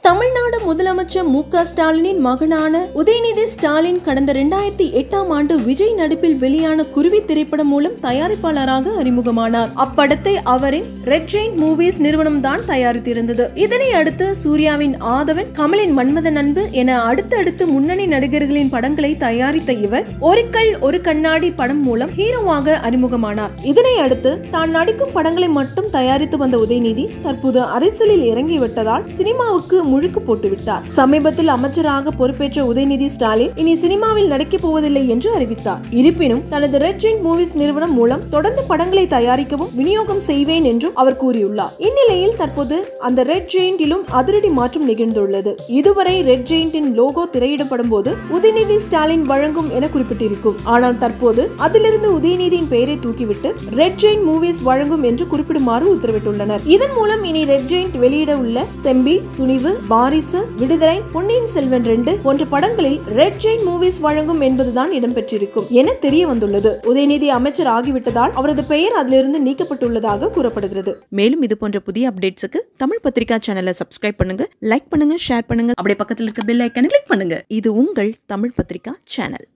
தமிழ்நாடு முதலமைச்சர் மு க ஸ்டாலினின் மகனான உதயநிதி ஸ்டாலின் கடந்த இரண்டாயிரத்தி எட்டாம் ஆண்டு விஜய் நடிப்பில் வெளியான குருவி திரைப்படம் மூலம் தயாரிப்பாளராக அறிமுகமானார் அப்படத்தை அவரின் ரெட் ஜெயின் மூவிஸ் நிறுவனம் தான் தயாரித்திருந்தது இதனை அடுத்து சூர்யாவின் ஆதவன் கமலின் மன்மதன் அன்பு என அடுத்தடுத்து முன்னணி நடிகர்களின் படங்களை தயாரித்த இவர் ஒரு கல் ஒரு கண்ணாடி படம் மூலம் ஹீரோவாக அறிமுகமானார் இதனை அடுத்து தான் நடிக்கும் படங்களை மட்டும் தயாரித்து வந்த உதயநிதி தற்போது அரசியலில் இறங்கிவிட்டதால் சினிமாவுக்கு முழுக்கு போட்டுவிட்டார் சமீபத்தில் அமைச்சராக பொறுப்பேற்ற உதயநிதி ஸ்டாலின் இனி சினிமாவில் நடிக்கப் போவதில்லை என்று அறிவித்தார் இருப்பினும் தனது ரெட் ஜெயின் மூவிஸ் நிறுவனம் மூலம் தொடர்ந்து படங்களை தயாரிக்கவும் விநியோகம் செய்வேன் என்றும் அவர் கூறியுள்ளார் இந்நிலையில் தற்போது அந்த ரெட் ஜெயிண்டிலும் அதிரடி மாற்றம் நிகழ்ந்துள்ளது இதுவரை ரெட் ஜெயிண்டின் லோகோ திரையிடப்படும் போது உதயநிதி ஸ்டாலின் வழங்கும் என குறிப்பிட்டிருக்கும் ஆனால் தற்போது அதிலிருந்து உதயநிதியின் பெயரை தூக்கிவிட்டு ரெட் ஜெயின் மூவிஸ் வழங்கும் என்று குறிப்பிடுமாறு உத்தரவிட்டுள்ளனர் இதன் மூலம் இனி ரெட் ஜெயிண்ட் வெளியிட உள்ள செம்பி துணிவு வாரிசு விடுதலை பொன்னியின் செல்வன் ரெண்டு போன்ற படங்களில் ரெட் ஜெயின் மூவிஸ் வழங்கும் என்பதுதான் இடம்பெற்றிருக்கும் என தெரிய வந்துள்ளது உதயநிதி அமைச்சர் ஆகிவிட்டதால் அவரது பெயர் அதிலிருந்து நீக்கப்பட்டுள்ளதாக கூறப்படுகிறது மேலும் இது போன்ற புதிய அப்டேட்ஸுக்கு தமிழ் பத்திரிகா சேனலை சப்ஸ்கிரைப் பண்ணுங்க லைக் பண்ணுங்க ஷேர் பண்ணுங்க அப்படியே பக்கத்தில் இருக்க பெல் ஐக்கனை கிளிக் பண்ணுங்க இது உங்கள் தமிழ் பத்திரிகா சேனல்